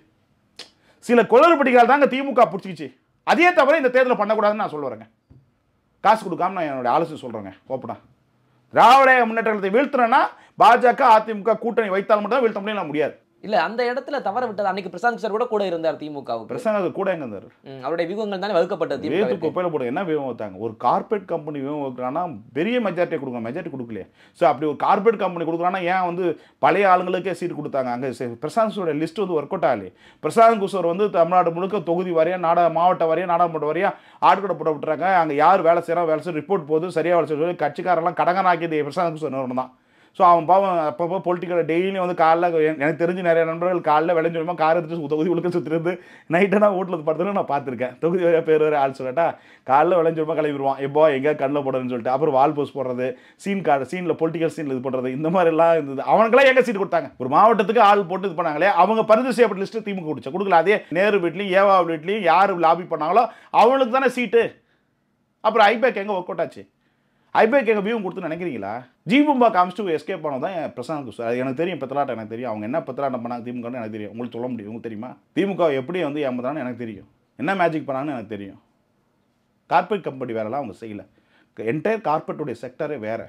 சில குளறுபடிகள் தாங்க திமுக பிடிச்சிக்கிச்சு அதே தவிர இந்த தேர்தலில் பண்ணக்கூடாதுன்னு நான் சொல்ல வரேங்க காசு கொடுக்காம நான் என்னோட ஆலோசனை சொல்கிறேங்க ஓப்பனா திராவிட முன்னேற்றத்தை வீழ்த்துறேன்னா பாஜக அதிமுக கூட்டணி வைத்தால் மட்டும் தான் வீழ்த்த முடியும் இல்ல முடியாது இல்ல அந்த இடத்துல தவற விட்டது அன்னைக்கு பிரசாந்த் சார் கூட கூட இருந்தார் திமுகவுக்கு பிரசங்க கூட எங்க இருந்தாரு ம், அவருடைய வியூகங்கள் தானே வகுக்கப்பட்டது வேத்து திமுக குப்பையில் போட என்ன விவம் வைத்தாங்க ஒரு கார்பரேட் கம்பெனி விவம் வைக்கிறான்னா பெரிய மெஜாரிட்டி கொடுக்கணும் மெஜாரிட்டி கொடுக்கலையே ஸோ அப்படி ஒரு கார்பரேட் கம்பெனி கொடுக்குறான்னா ஏன் வந்து பழைய ஆளுங்களுக்கே சீட் கொடுத்தாங்க அங்கே பிரசாந்த் கிஷோரோட லிஸ்ட் வந்து ஒர்க் அவுட் ஆகலையே பிரசாந்த் கிஷோர் வந்து தமிழ்நாடு முழுக்க தொகுதி வாரியா நாடா மாவட்ட வாரியா நாடாளுமன்ற வாரியா ஆட்கடை போட விட்டுறாங்க அங்கே யார் வேலை செய்கிறோம் வேலை செய்ய ரிப்போர்ட் போகுது சரியாக வேலை செய்ய கட்சிக்காரெல்லாம் கடங்கனாக்கியது பிரசாந்த் கிஷோர் நிறுவனம் தான் ஸோ அவன் பாவம் அப்பப்போ பொலிட்டிக்கல் டெய்லியும் வந்து காலைல என்- எனக்கு தெரிஞ்சு நிறைய நண்பர்கள் காலைல விளைஞ்சு கார் எடுத்து தொகுதி உழுக்க சுற்றிருந்து நைட்டு நான் வீட்டில் படுத்துன்னு நான் பார்த்துருக்கேன் தொகுதி வரையா பேர் வேறு ஆள் சொல்லட்டா காலைல விளைஞ்சு கிளம்பிடுவான் எப்போ எங்கே கண்ணில் போடுறதுன்னு சொல்லிட்டு அப்புறம் வால் போஸ்ட் போடுறது சீன் கார்டு சீனில் பொலிட்டிக்கல் சீனில் இது பண்ணுறது இந்த மாதிரிலாம் இருந்தது அவனுக்கெல்லாம் எங்கே சீட் கொடுத்தாங்க ஒரு மாவட்டத்துக்கு ஆள் போட்டு இது பண்ணாங்களே அவங்க பரிந்து செய்யப்பட்ட லிஸ்ட்டு திமுக கொடுச்சா கொடுக்கல அதே நேரு வீட்லையும் ஏவா வீட்லையும் யார் லாபி பண்ணாங்களோ அவங்களுக்கு தானே சீட்டு அப்புறம் ஐபேக் எங்கே ஒர்க் அவுட் ஆச்சு ஐபேக் எங்கள் வியூ கொடுத்து நினைக்கிறீங்களா ஜீபும்பா காமிச்சிட்டு எஸ்கேப் பண்ணது தான் என் பிரசாந்த் கிஷோர் அது எனக்கு தெரியும் பெத்தலாட்டம் எனக்கு தெரியும் அவங்க என்ன பெத்தலாட்டம் பண்ணாங்க திமுகன்னு எனக்கு தெரியும் உங்களுக்கு சொல்ல முடியும் உங்களுக்கு தெரியுமா திமுக எப்படி வந்து ஏமாத்தான்னு எனக்கு தெரியும் என்ன மேஜிக் பண்ணாங்கன்னு எனக்கு தெரியும் கார்ப்பரேட் கம்பெனி வேறெல்லாம் அவங்க செய்யலை என்டையர் கார்ப்பரேட்டுடைய செக்டரே வேறு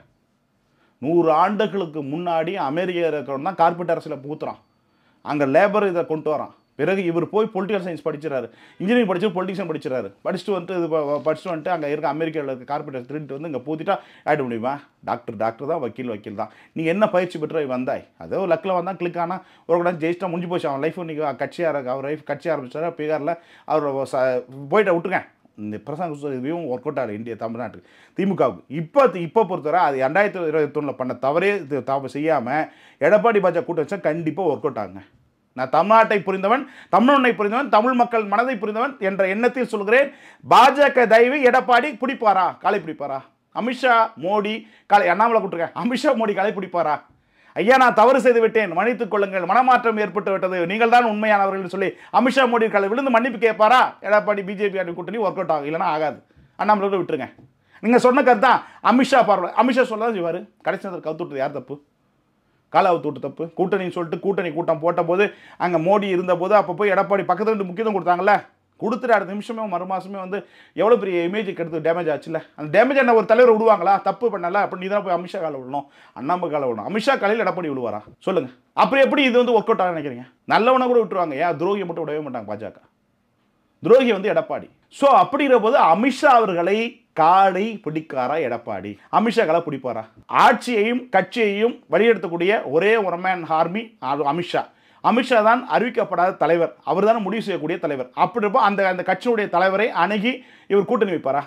நூறு ஆண்டுகளுக்கு முன்னாடி அமெரிக்கா இருக்கிறவன் தான் கார்ப்பரேட் அரசியலை பூத்துறான் அங்கே லேபர் இதை கொண்டு வரான் பிறகு இவர் போய் பொலிட்டிக்கல் சயின்ஸ் படிச்சிடறாரு இன்ஜினியரிங் படிச்சு பொலிட்டிக்ஸன் படிச்சிடறாரு படிச்சுட்டு வந்துட்டு இது ப- படிச்சுட்டு வந்துட்டு அங்கே இருக்க அமெரிக்காவில் இருக்க கார்பரேட் திருட்டு வந்து இங்கே பூத்திட்டா ஆகிட முடியுமா டாக்டர் டாக்டர் தான் வக்கீல் வக்கீல் தான் நீ என்ன பயிற்சி பெற்ற வந்தாய் அதோ லக்கில் வந்தான் கிளிக் ஆனால் ஒரு கூட ஜெயிச்சிட்டா முடிஞ்சு போச்சு அவன் லைஃப் இன்றைக்கி கட்சியாக இருக்கு அவர் லைஃப் கட்சி ஆரம்பிச்சாரு பீகாரில் அவர் ச போயிட்ட விட்டுருங்க இந்த பிரசங்க இதுவும் ஒர்க் அவுட் ஆகல இந்தியா தமிழ்நாட்டுக்கு திமுகவுக்கு இப்போ இப்போ பொறுத்தவரை அது ரெண்டாயிரத்தி இருபத்தொன்னில் பண்ண தவறே இது தவறு செய்யாமல் எடப்பாடி பாஜக கூட்டம் வச்சா கண்டிப்பாக ஒர்க் அவுட் ஆகுங்க நான் தமிழ்நாட்டை புரிந்தவன் தமிழ்மண்ணை புரிந்தவன் தமிழ் மக்கள் மனதை புரிந்தவன் என்ற எண்ணத்தில் சொல்கிறேன் பாஜக தயவு எடப்பாடி பிடிப்பாரா காலை பிடிப்பாரா அமித்ஷா மோடி காலை அண்ணாமலை கூப்பிட்டுருக்கேன் அமித்ஷா மோடி காலை பிடிப்பாரா ஐயா நான் தவறு செய்து விட்டேன் மன்னித்துக் கொள்ளுங்கள் மனமாற்றம் ஏற்பட்டு விட்டது நீங்கள் தான் உண்மையானவர்கள் என்று சொல்லி அமித்ஷா மோடி காலை விழுந்து மன்னிப்பு கேட்பாரா எடப்பாடி பிஜேபி ஆடி கூட்டணி ஒர்க் அவுட் ஆகும் இல்லைன்னா ஆகாது அண்ணாமலை கூட விட்டுருங்க நீங்கள் சொன்ன கருத்து தான் அமித்ஷா பார்வை அமித்ஷா சொல்ல தான் செய்வார் கடைசி நேரத்தில் கவுத்து விட்டது யார் தப்பு காலாவத்து விட்டு தப்பு கூட்டணின்னு சொல்லிட்டு கூட்டணி கூட்டம் போட்ட போது அங்கே மோடி இருந்தபோது அப்போ போய் எடப்பாடி பக்கத்துல இருந்து முக்கியத்துவம் கொடுத்தாங்கல்ல கொடுத்துட்டு அடுத்த நிமிஷமே மறு மாசமே வந்து எவ்வளோ பெரிய இமேஜ் கெடுத்து டேமேஜ் ஆச்சுல்ல அந்த டேமேஜ் என்ன ஒரு தலைவர் விடுவாங்களா தப்பு பண்ணல அப்படி நீ தான் போய் அமித்ஷா காலை விடணும் அண்ணாமலை காலை விடணும் அமித்ஷா காலையில் எடப்பாடி விடுவாரா சொல்லுங்க அப்புறம் எப்படி இது வந்து ஒர்க் அவுட் ஆக நினைக்கிறீங்க நல்லவனை கூட விட்டுருவாங்க ஏன் துரோகியை மட்டும் விடவே மாட்டாங்க பாஜக துரோகி வந்து எடப்பாடி ஸோ அப்படிங்கிற போது அமித்ஷா அவர்களை காலை பிடிக்காரா எடப்பாடி அமித்ஷா காலை பிடிப்பாரா ஆட்சியையும் கட்சியையும் வழிநடத்தக்கூடிய ஒரே ஒரு மேன் ஆர்மி அமித்ஷா அமித்ஷா தான் அறிவிக்கப்படாத தலைவர் அவர் தான் முடிவு செய்யக்கூடிய தலைவர் அப்படிப்போ அந்த அந்த கட்சியினுடைய தலைவரை அணுகி இவர் கூட்டணி வைப்பாரா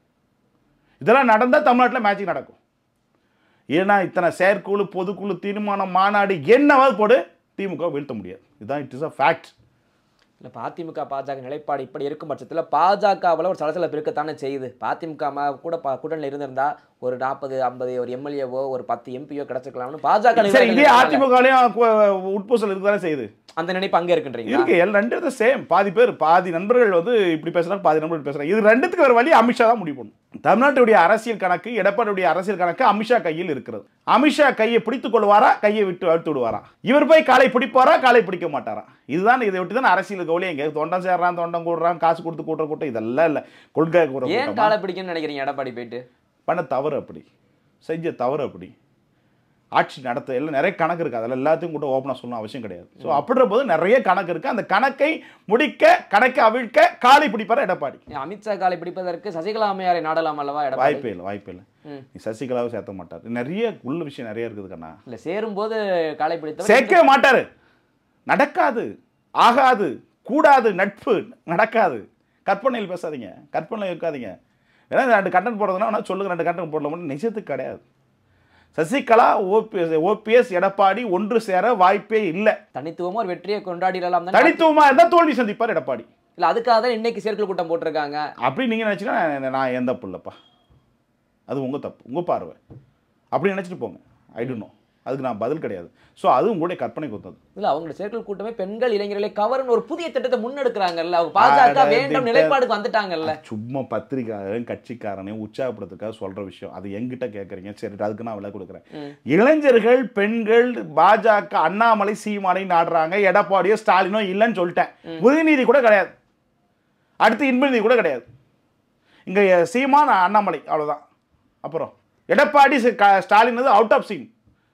இதெல்லாம் நடந்தால் தமிழ்நாட்டில் மேட்சிங் நடக்கும் ஏன்னா இத்தனை செயற்குழு பொதுக்குழு தீர்மானம் மாநாடு என்னவாது போடு திமுக வீழ்த்த முடியாது இதுதான் இட் இஸ் அ ஃபேக்ட் இல்லை அதிமுக பாஜக நிலைப்பாடு இப்படி இருக்கும் பட்சத்தில் பாஜகவில் ஒரு சலசலப்பு இருக்கத்தானே செய்யுது அதிமுக ம- கூட பா கூட்டணியில் இருந்திருந்தா ஒரு நாற்பது ஐம்பது ஒரு எம்எல்ஏவோ ஒரு பத்து எம்பியோ கிடைச்சிக்கலாம்னு பாஜக சரி நிர்வாகிகள் இதே இருக்காங்க. அதிமுகலையும் உட்பூசல் இருக்குதானே செய்யுது அந்த நினைப்பு அங்கே இருக்குன்றீங்களா இருக்கு எல்லாம் ரெண்டு இது சேம் பாதி பேர் பாதி நண்பர்கள் வந்து இப்படி பேசுறாங்க பாதி நண்பர்கள் பேசுறாங்க இது ரெண்டுத்துக்கு வேற வழி அமித்ஷா தான் முடிவு பண்ணும் தமிழ்நாட்டுடைய அரசியல் கணக்கு எடப்பாடியுடைய அரசியல் கணக்கு அமித்ஷா கையில் இருக்கிறது அமித்ஷா கையை பிடித்துக் கொள்வாரா கையை விட்டு அழுத்து விடுவாரா இவர் போய் காலை பிடிப்பாரா காலை பிடிக்க மாட்டாரா இதுதான் இதை விட்டு தான் அரசியல் கவலை எங்க தொண்டம் சேர்றான் தொண்டம் கூடுறான் காசு கொடுத்து கூட்டுற கூட்டம் இதெல்லாம் இல்லை கொள்கை கூற ஏன் கூட்டமா? காலை பிடிக்கும்னு நினைக்கிறீங்க எடப்பாடி போயிட்டு பண்ண தவறு அப்படி செஞ்ச தவறு அப்படி ஆட்சி நடத்த எல்லாம் நிறைய கணக்கு இருக்குது அதில் எல்லாத்தையும் கூட ஓப்பனாக சொல்லணும் அவசியம் கிடையாது ஸோ அப்படின்ற போது நிறைய கணக்கு இருக்குது அந்த கணக்கை முடிக்க கணக்கை அவிழ்க்க காலை பிடிப்பார் எடப்பாடி ஏன் அமித்ஷா காலை பிடிப்பதற்கு சசிகலா அம்மையாரை நாடலாம் அல்லவா எடப்பாடி வாய்ப்பே இல்லை வாய்ப்பே இல்லை ம். நீ சசிகலாவை சேர்த்த மாட்டார் நிறைய உள்ள விஷயம் நிறைய இருக்குது கண்ணா இல்ல சேரும்போது காலை பிடித்தவர் சேர்க்கவே மாட்டாரு நடக்காது ஆகாது கூடாது நட்பு நடக்காது கற்பனையில் பேசாதீங்க கற்பனையில் இருக்காதீங்க ஏன்னா ரெண்டு கண்டென்ட் போடுறதுனா வேணா சொல்லுங்க ரெண்டு கண்டென்ட் போடல மட்டும் நிஜத்துக்கு கிடையாது சசிகலா ஓபிஎஸ் ஓபிஎஸ் எடப்பாடி ஒன்று சேர வாய்ப்பே இல்லை தனித்துவமா ஒரு வெற்றியை கொண்டாடிடலாம் தான் தனித்துவமா இருந்தால் தோல்வி சந்திப்பார் எடப்பாடி இல்ல அதுக்காக தான் இன்னைக்கு சேர்க்கல் கூட்டம் போட்டிருக்காங்க அப்படி நீங்கள் நினச்சிங்கன்னா நான் எந்த புள்ளப்பா அது உங்கள் தப்பு உங்கள் பார்வை அப்படி நினச்சிட்டு போங்க ஐ டோன்ட் நோ அதுக்கு நான் பதில் கிடையாது ஸோ அது உங்களுடைய கற்பனை கொத்தது இல்ல அவங்களோட சேர்க்கல் கூட்டமே பெண்கள் இளைஞர்களை கவர்னு ஒரு புதிய திட்டத்தை முன்னெடுக்கிறாங்கல்ல அவங்க பாஜக அட, வேண்டும் திட்டம். நிலைப்பாடுக்கு வந்துட்டாங்கல்ல சும்மா பத்திரிக்காரன் கட்சிக்காரனையும் உற்சாகப்படுத்துக்காக சொல்ற விஷயம் அது எங்கிட்ட கேட்குறீங்க சரி அதுக்கு நான் விலை கொடுக்குறேன் ம். இளைஞர்கள் பெண்கள் பாஜக அண்ணாமலை சீமானை நாடுறாங்க எடப்பாடியோ ஸ்டாலினோ இல்லைன்னு சொல்லிட்டேன் உதயநீதி கூட கிடையாது அடுத்து இன்பநிதி கூட கிடையாது இங்க சீமான் அண்ணாமலை அவ்வளவுதான் அப்புறம் எடப்பாடி சி- க- Stalin out of scene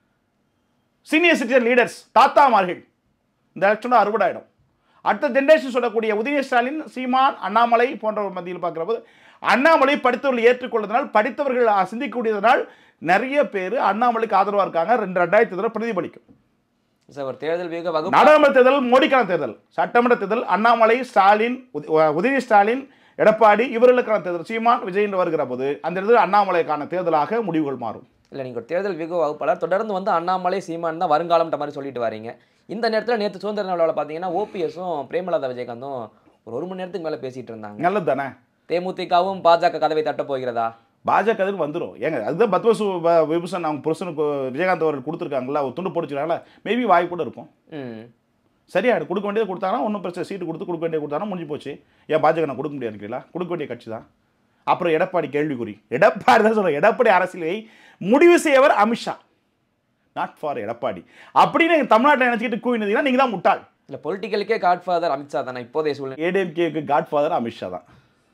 senior citizen leaders தாத்தாமார்கள் இந்த எலெக்ஷனும் அறுபடாயிடும் அடுத்த ஜென்ரேஷன் சொல்லக்கூடிய உதய ஸ்டாலின் சீமான் அண்ணாமலை போன்றவர் மத்தியில் பார்க்குற போது அண்ணாமலை படித்தவர்கள் ஏற்றுக்கொள்வதனால் படித்தவர்கள் அஹ், சிந்திக்கக்கூடியதனால் நிறைய பேர் அண்ணாமலைக்கு ஆதரவாக இருக்காங்க ரெண்டு ரெண்டாயிரத்தி இதில் பிரதிபலிக்கும் சார் ஒரு தேர்தல் வியூக வகுப்பு நாடாளுமன்ற தேர்தல் மோடிக்கான தேர்தல் சட்டமன்ற தேர்தல் அண்ணாமலை ஸ்டாலின் உத- உதய ஸ்டாலின் எடப்பாடி இவர்களுக்கான தேர்தல் சீமான் விஜய் என்று வருகிற போது அந்த இடத்துல அண்ணாமலைக்கான தேர்தலாக முடிவுகள் மாறும் இல்ல நீங்க ஒரு தேர்தல் வியூக வகுப்பாளர் தொடர்ந்து வந்து அண்ணாமலை சீமான் தான் வருங்காலம்ன்ற மாதிரி சொல்லிட்டு வரீங்க இந்த நேரத்துல நேத்து சுதந்திர நாளில் பாத்தீங்கன்னா ஓபிஎஸும் பிரேமலதா விஜயகாந்தும் ஒரு ஒரு மணி நேரத்துக்கு மேல பேசிட்டு இருந்தாங்க நல்லது தானே தேமுதிகவும் பாஜக கதவை தட்ட போகிறதா பாஜக அதுக்கு வந்துடும் ஏங்க அதுதான் பத்மசு ப- விபூஷன் அவங்க புருஷனுக்கு விஜயகாந்த் அவர்கள் கொடுத்துருக்காங்களா ஒரு துண்டு போட்டுச்சுனால மேபி வாய்ப்பு கூட இருக்கும் ம் சரியா கொடுக்க வேண்டியது கொடுத்தாங்கன்னா ஒன்றும் பிரச்சனை சீட்டு கொடுத்து கொடுக்க வேண்டியது கொடுத்தாங்கன்னா முடிஞ்சு போச்சு ஏன் பாஜக நான் கொடுக்க முடியாது இருக்கீங்களா கொடுக்க வேண்டிய கட்சி தான் அப்புறம் எடப்பாடி கேள்விக்குறி எடப்பாடி தான் சொல்கிறேன் எடப்பாடி அரசியலை முடிவு செய்யவர் அமித்ஷா நாட் ஃபார் எடப்பாடி அப்படின்னு நீங்க தமிழ்நாட்டில் நினச்சிக்கிட்டு கூவினீங்கன்னா நீங்கள் தான் முட்டாள் இல்ல பொலிட்டிக்கலுக்கே காட்ஃபாதர் அமித்ஷா தானே இப்போதைய சூழ்நிலை ஏடிஎம்கேக்கு காட் ஃபாதர் அமித்ஷா தான்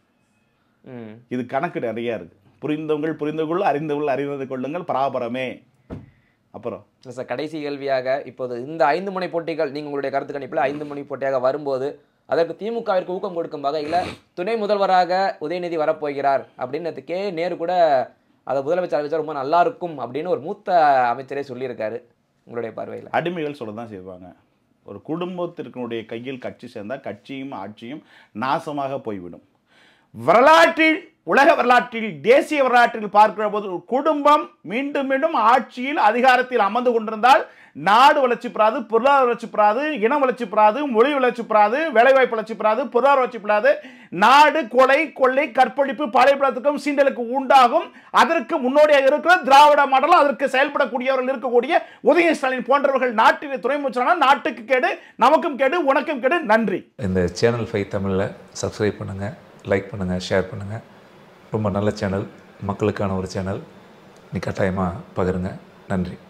ம் இது கணக்கு நிறைய இருக்கு புரிந்தவங்கள் புரிந்து கொள்ள அறிந்தவர்கள் அறிந்து கொள்ளுங்கள் பராபரமே அப்புறம் இல்லை சார் கடைசி கேள்வியாக இப்போது இந்த ஐந்து முனை போட்டிகள் நீங்கள் உங்களுடைய கருத்து கணிப்பில் ஐந்து முனை போட்டியாக வரும்போது அதற்கு திமுகவிற்கு ஊக்கம் கொடுக்கும் வகையில் துணை முதல்வராக உதயநிதி வரப்போகிறார் அப்படின்னு நேத்து கே நேரு கூட அதை முதலமைச்சர் அறிவிச்சா ரொம்ப நல்லா இருக்கும் அப்படின்னு ஒரு மூத்த அமைச்சரே சொல்லியிருக்காரு உங்களுடைய பார்வையில் அடிமைகள் சொல்ல தான் செய்வாங்க ஒரு குடும்பத்திற்குடைய கையில் கட்சி சேர்ந்தால் கட்சியும் ஆட்சியும் நாசமாக போய்விடும் வரலாற்றில் உலக வரலாற்றில் தேசிய வரலாற்றில் பார்க்கிற போது ஒரு குடும்பம் மீண்டும் மீண்டும் ஆட்சியில் அதிகாரத்தில் அமர்ந்து கொண்டிருந்தால் நாடு வளர்ச்சி பெறாது பொருளாதார வளர்ச்சி பெறாது இனம் வளர்ச்சி பெறாது மொழி வளர்ச்சி பெறாது வேலைவாய்ப்பு வளர்ச்சி பெறாது பொருளாதார வளர்ச்சி பெறாது நாடு கொலை கொள்ளை கற்பழிப்பு பாலைப்படத்துக்கும் சீண்டலுக்கு உண்டாகும் அதற்கு முன்னோடியாக இருக்கிற திராவிட மாடல் அதற்கு செயல்படக்கூடியவர்கள் இருக்கக்கூடிய உதய ஸ்டாலின் போன்றவர்கள் நாட்டில் துணை முதலமைச்சரான நாட்டுக்கு கேடு நமக்கும் கேடு உனக்கும் கேடு நன்றி இந்த சேனல் ஃபைவ் தமிழில் சப்ஸ்கிரைப் பண்ணுங்கள் லைக் பண்ணுங்கள் ஷேர் பண்ணுங்கள் ரொம்ப நல்ல சேனல் மக்களுக்கான ஒரு சேனல் நீ கட்டாயமாக பகிருங்க நன்றி